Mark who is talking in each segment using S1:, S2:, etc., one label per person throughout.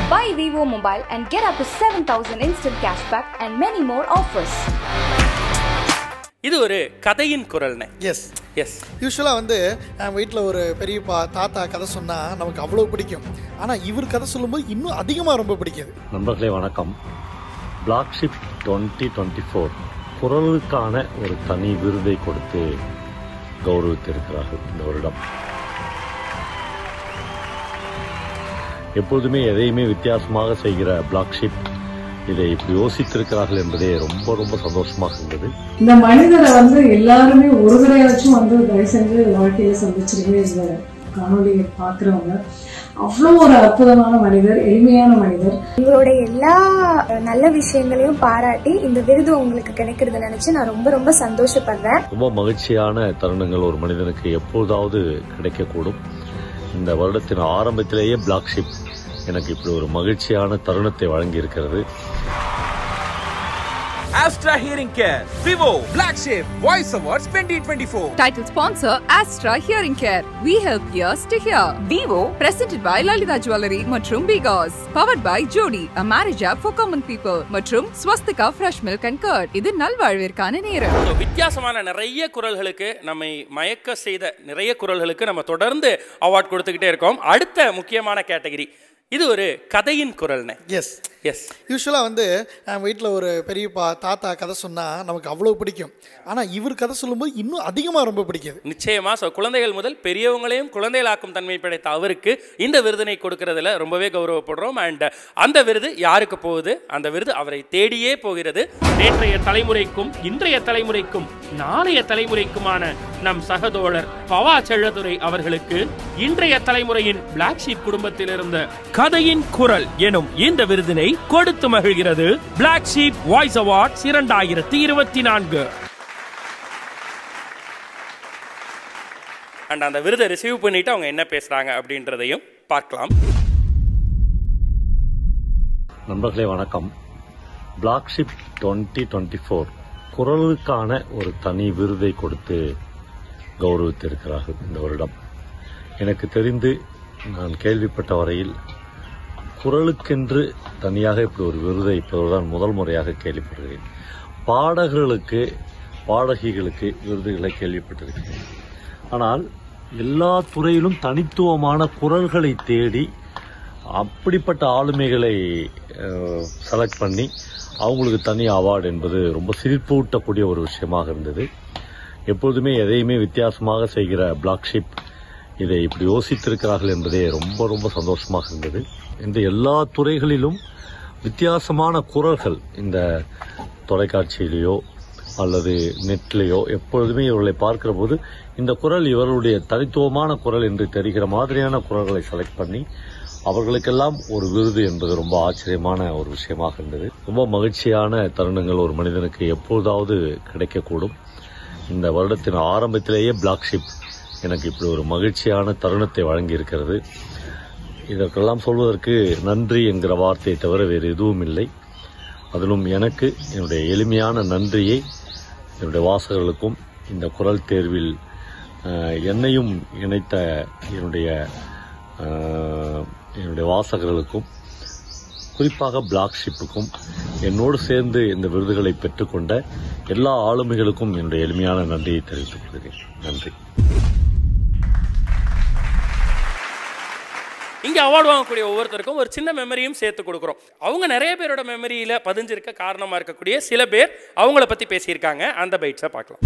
S1: Buy Vivo mobile and get up to 7000 instant cashback and many more offers.
S2: இது ஒரு கதையின் குரல்னே
S3: S
S2: S
S3: யூஸ்வலாக வந்து வீட்டில் ஒரு பெரியப்பா தாத்தா கதை சொன்னால் நமக்கு அவ்வளோ பிடிக்கும் ஆனால் இவர் கதை சொல்லும்போது இன்னும் அதிகமாக ரொம்ப பிடிக்குது
S4: நண்பர்களே வணக்கம் பிளாக்ஷிப் டுவெண்ட்டி டுவெண்ட்டி ஃபோர் குரலுக்கான ஒரு தனி விருதை கொடுத்து கௌரவித்திருக்கிறார்கள் இந்த வருடம் எப்போதுமே எதையுமே வித்தியாசமாக செய்கிற பிளாக்ஷிப் இதை இப்படி யோசித்திருக்கிறார்கள் என்பதே ரொம்ப ரொம்ப சந்தோஷமாக இருந்தது
S5: இந்த மனிதரை வந்து எல்லாருமே ஒரு தடவையாச்சும் வந்து தயவு செஞ்சு வாழ்க்கையில சந்திச்சிருக்கவே இந்த காணொலியை பார்க்குறவங்க அவ்வளோ ஒரு அற்புதமான மனிதர் எளிமையான மனிதர்
S6: உங்களுடைய எல்லா நல்ல விஷயங்களையும் பாராட்டி இந்த விருது உங்களுக்கு கிடைக்கிறத நினைச்சு நான் ரொம்ப ரொம்ப சந்தோஷப்படுறேன்
S4: ரொம்ப மகிழ்ச்சியான தருணங்கள் ஒரு மனிதனுக்கு எப்போதாவது கிடைக்கக்கூடும் இந்த வருடத்தின் ஆரம்பத்திலேயே பிளாக்ஷிப் எனக்கு இப்படி ஒரு மகிழ்ச்சியான தருணத்தை வழங்கி இருக்கிறது
S7: Astra Hearing Care, Vivo, Black Sheep, Voice Awards 2024.
S8: Title sponsor Astra Hearing Care. We help ears to hear. Vivo presented by Lalita Jewelry மற்றும் Bigos. Powered by Jody, a marriage app for common people மற்றும் Swastika Fresh Milk and Curd. இது நல்வாழ்விற்கான நேரம்.
S2: So, வித்தியாசமான நிறைய குரல்களுக்கு நம்மை மயக்க செய்த நிறைய குரல்களுக்கு நம்ம தொடர்ந்து அவார்ட் கொடுத்துக்கிட்டே இருக்கோம் அடுத்த முக்கியமான கேட்டகரி இது ஒரு கதையின் குரல்னே
S3: எஸ்
S2: எஸ்
S3: யூஸ்வலாக வந்து வீட்டில் ஒரு பெரியப்பா தாத்தா கதை சொன்னால் நமக்கு அவ்வளோ பிடிக்கும் ஆனால் இவர் கதை சொல்லும்போது இன்னும் அதிகமாக ரொம்ப பிடிக்குது
S2: நிச்சயமா ஸோ குழந்தைகள் முதல் பெரியவங்களையும் குழந்தைகளாக்கும் தன்மை படைத்த அவருக்கு இந்த விருதினை கொடுக்கறதுல ரொம்பவே கௌரவப்படுறோம் அண்ட் அந்த விருது யாருக்கு போகுது அந்த விருது அவரை தேடியே போகிறது நேற்றைய தலைமுறைக்கும் இன்றைய தலைமுறைக்கும் நாளைய தலைமுறைக்குமான நம் சகதோழர் பவா செல்லதுரை அவர்களுக்கு இன்றைய தலைமுறையின் பிளாக் ஷீப் குடும்பத்தில் இருந்த கதையின் குரல் எனும் இந்த விருதினை கொடுத்து மகிழ்கிறது பிளாக் ஷீப் வாய்ஸ் அவார்ட்ஸ் இரண்டாயிரத்தி இருபத்தி நான்கு அண்ட் அந்த விருதை ரிசீவ் பண்ணிட்டு அவங்க என்ன பேசுறாங்க அப்படின்றதையும் பார்க்கலாம்
S4: நண்பர்களே வணக்கம் பிளாக்ஷிப் டுவெண்ட்டி டுவெண்ட்டி ஃபோர் குரலுக்கான ஒரு தனி விருதை கொடுத்து கௌரவித்திருக்கிறார்கள் இந்த வருடம் எனக்கு தெரிந்து நான் கேள்விப்பட்ட வரையில் குரலுக்கென்று தனியாக இப்படி ஒரு விருதை இப்போதுதான் முதல் முறையாக கேள்விப்படுகிறேன் பாடகர்களுக்கு பாடகிகளுக்கு விருதுகளை கேள்விப்பட்டிருக்கிறேன் ஆனால் எல்லா துறையிலும் தனித்துவமான குரல்களை தேடி அப்படிப்பட்ட ஆளுமைகளை செலக்ட் பண்ணி அவங்களுக்கு தனி அவார்டு என்பது ரொம்ப சிரிப்பூட்டக்கூடிய ஒரு விஷயமாக இருந்தது எப்பொழுதுமே எதையுமே வித்தியாசமாக செய்கிற பிளாக்ஷிப் இதை இப்படி யோசித்திருக்கிறார்கள் என்பதே ரொம்ப ரொம்ப சந்தோஷமாக இருந்தது இந்த எல்லா துறைகளிலும் வித்தியாசமான குரல்கள் இந்த தொலைக்காட்சியிலேயோ அல்லது நெட்லேயோ எப்பொழுதுமே இவர்களை பார்க்கிற போது இந்த குரல் இவர்களுடைய தனித்துவமான குரல் என்று தெரிகிற மாதிரியான குரல்களை செலக்ட் பண்ணி அவர்களுக்கெல்லாம் ஒரு விருது என்பது ரொம்ப ஆச்சரியமான ஒரு விஷயமாக இருந்தது ரொம்ப மகிழ்ச்சியான தருணங்கள் ஒரு மனிதனுக்கு எப்போதாவது கிடைக்கக்கூடும் இந்த வருடத்தின் ஆரம்பத்திலேயே பிளாக்ஷிப் எனக்கு இப்படி ஒரு மகிழ்ச்சியான தருணத்தை வழங்கி இருக்கிறது இதற்கெல்லாம் சொல்வதற்கு நன்றி என்கிற வார்த்தையை தவிர வேறு எதுவும் இல்லை அதிலும் எனக்கு என்னுடைய எளிமையான நன்றியை என்னுடைய வாசகர்களுக்கும் இந்த குரல் தேர்வில் என்னையும் இணைத்த என்னுடைய என்னுடைய வாசகர்களுக்கும் குறிப்பாக பிளாக் ஷிப்புக்கும் என்னோடு சேர்ந்து இந்த விருதுகளை பெற்றுக்கொண்ட எல்லா ஆளுமைகளுக்கும் என்னுடைய எளிமையான நன்றியை தெரிவித்துக் கொள்கிறேன் நன்றி
S2: இங்கே அவார்டு வாங்கக்கூடிய ஒவ்வொருத்தருக்கும் ஒரு சின்ன மெமரியும் சேர்த்து கொடுக்குறோம் அவங்க நிறைய பேரோட மெமரியில் பதிஞ்சிருக்க காரணமாக இருக்கக்கூடிய சில பேர் அவங்கள பற்றி பேசியிருக்காங்க அந்த பைட்ஸை பார்க்கலாம்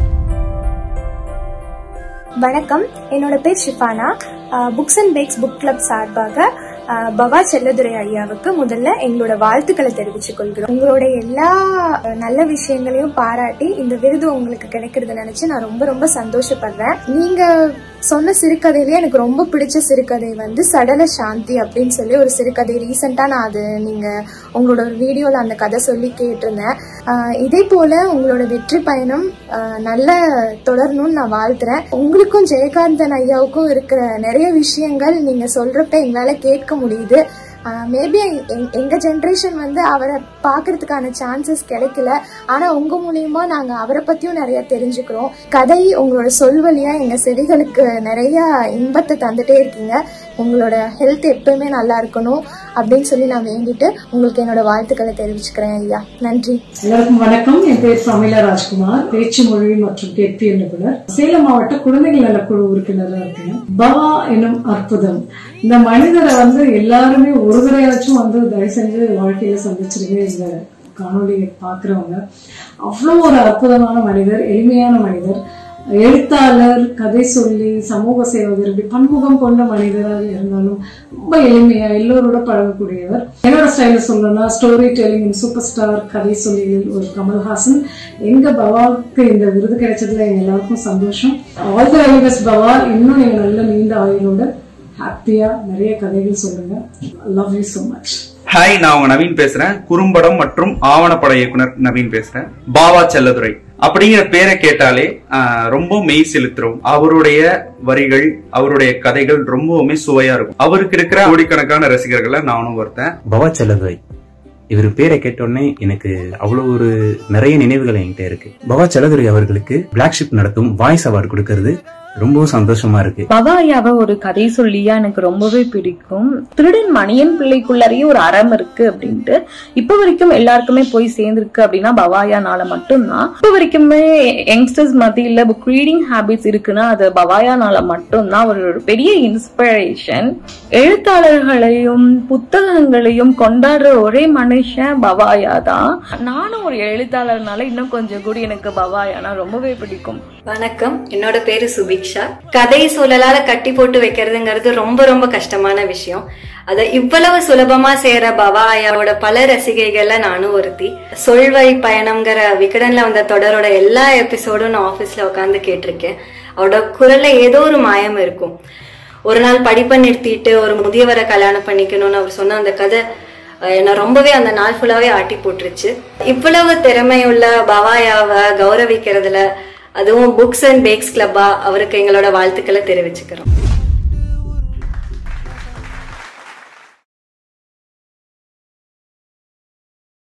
S6: வணக்கம் என்னோட பேர் Shifana books and bags book club சார்பாக பவா செல்லதுரை ஐயாவுக்கு முதல்ல எங்களோட வாழ்த்துக்களை தெரிவித்துக் கொள்கிறோம் உங்களோட எல்லா நல்ல விஷயங்களையும் பாராட்டி இந்த விருது உங்களுக்கு கிடைக்கிறத நினைச்சு நான் ரொம்ப ரொம்ப சந்தோஷப்படுறேன் நீங்க சொன்ன சிறுகதையிலேயே எனக்கு ரொம்ப பிடிச்ச சிறுகதை வந்து சடல சாந்தி அப்படின்னு சொல்லி ஒரு சிறுகதை ரீசெண்டா நான் அது நீங்க உங்களோட ஒரு வீடியோல அந்த கதை சொல்லி கேட்டிருந்தேன் இதே போல உங்களோட வெற்றி பயணம் நல்ல தொடரணும்னு நான் வாழ்த்துறேன் உங்களுக்கும் ஜெயகாந்தன் ஐயாவுக்கும் இருக்கிற நிறைய விஷயங்கள் நீங்க சொல்றப்ப எங்களால கேட்க முடியுது மேபி எங்க ஜென்ரேஷன் வந்து அவரை பாக்குறதுக்கான சான்சஸ் கிடைக்கல ஆனா உங்க மூலியமா நாங்க அவரை பத்தியும் நிறைய தெரிஞ்சுக்கிறோம் கதை உங்களோட சொல்வழியா எங்க செடிகளுக்கு நிறைய இன்பத்தை தந்துட்டே இருக்கீங்க உங்களோட ஹெல்த் எப்பவுமே நல்லா இருக்கணும் அப்படின்னு சொல்லி நான் வேண்டிட்டு உங்களுக்கு என்னோட வாழ்த்துக்களை தெரிவிச்சுக்கிறேன் ஐயா நன்றி
S5: எல்லாருக்கும் வணக்கம் என் பேர் பிரமிளா ராஜ்குமார் பேச்சு மொழி மற்றும் கேட்பி நிபுணர் சேலம் மாவட்ட குழந்தைகள் நலக்குழு உறுப்பினராக இருக்கேன் பவா எனும் அற்புதம் இந்த மனிதரை வந்து எல்லாருமே ஒரு தடையாச்சும் வந்து தயவு செஞ்சு வாழ்க்கையில சந்திச்சிருக்கே இந்த காணொலியை பாக்குறவங்க அவ்வளோ ஒரு அற்புதமான மனிதர் எளிமையான மனிதர் எழுத்தாளர் கதை சொல்லி சமூக சேவகர் இப்படி பன்முகம் கொண்ட மனிதராக இருந்தாலும் ரொம்ப எளிமையா எல்லோரோட பழகக்கூடியவர் என்னோட ஸ்டைல சொல்லணும்னா ஸ்டோரி டெல்லிங் சூப்பர் ஸ்டார் கதை சொல்லியில் ஒரு கமல்ஹாசன் எங்க பவாவுக்கு இந்த விருது கிடைச்சதுல எங்க எல்லாருக்கும் சந்தோஷம் all the very best Bava இன்னும் நீங்க நல்ல நீண்ட ஆயுளோட ஹாப்பியா நிறைய கதைகள் சொல்லுங்க love you so much
S9: hi நான் உங்க நவீன் பேசுறேன் குறும்படம் மற்றும் ஆவணப்பட இயக்குனர் நவீன் பேசுறேன் பாவா செல்லதுரை அப்படிங்கிற பேரை கேட்டாலே ஆஹ், ரொம்ப மெய் செலுத்துறோம் அவருடைய வரிகள் அவருடைய கதைகள் ரொம்பவுமே சுவையா இருக்கும் அவருக்கு இருக்கிற கோடிக்கணக்கான ரசிகர்களை நானும் ஒருத்தன்
S10: பவா செல்லதுரை இவர் பேரை கேட்டோடனே எனக்கு அவ்வளவு ஒரு நிறைய நினைவுகள் என்கிட்ட இருக்கு பவா செல்லதுரை அவர்களுக்கு பிளாக் ஷிப் நடத்தும் வாய்ஸ் அவார்டு கொடுக்கறது ரொம்பவும் சந்தோஷமா இருக்கு
S11: பவாயாவை ஒரு கதை சொல்லியா எனக்கு ரொம்பவே பிடிக்கும் திருடன் மணியன் பிள்ளைக்குள்ளாரையே ஒரு அறம் இருக்கு அப்படின்ட்டு இப்ப வரைக்கும் எல்லாருக்குமே போய் சேர்ந்திருக்கு அப்படின்னா பவாயானால மட்டும்தான் இப்ப வரைக்குமே யங்ஸ்டர்ஸ் மத்தியில புக் ரீடிங் ஹேபிட்ஸ் இருக்குன்னா அது பவாயானால மட்டும்தான் ஒரு ஒரு பெரிய இன்ஸ்பிரேஷன் எழுத்தாளர்களையும் புத்தகங்களையும் கொண்டாடுற ஒரே மனுஷன் பவாயா தான் நானும் ஒரு எழுத்தாளர்னால இன்னும் கொஞ்சம் கூட எனக்கு பவாயானா ரொம்பவே பிடிக்கும்
S12: வணக்கம் என்னோட பேரு சுபிக்ஷா கதை சூழலால கட்டி போட்டு வைக்கிறதுங்கிறது ரொம்ப ரொம்ப கஷ்டமான விஷயம் அத இவ்வளவு சுலபமா செய்யற பவாயாவோட பல ரசிகைகள்ல நானும் ஒருத்தி சொல்வழி பயணம்ங்கிற விகடன்ல வந்த தொடரோட எல்லா எபிசோடும் நான் ஆபீஸ்ல உட்காந்து கேட்டிருக்கேன் அவரோட குரல்ல ஏதோ ஒரு மாயம் இருக்கும் ஒரு நாள் படிப்பை நிறுத்திட்டு ஒரு முதியவரை கல்யாணம் பண்ணிக்கணும்னு அவர் சொன்ன அந்த கதை அஹ், என்னை ரொம்பவே அந்த நாள் ஃபுல்லாவே ஆட்டி போட்டுருச்சு இவ்வளவு திறமையுள்ள பவாயாவை கௌரவிக்கிறதுல அதுவும் புக்ஸ் அண்ட் பேக்ஸ் கிளப்பா அவருக்கு எங்களோட வாழ்த்துக்களை தெரிவிச்சுக்கிறோம்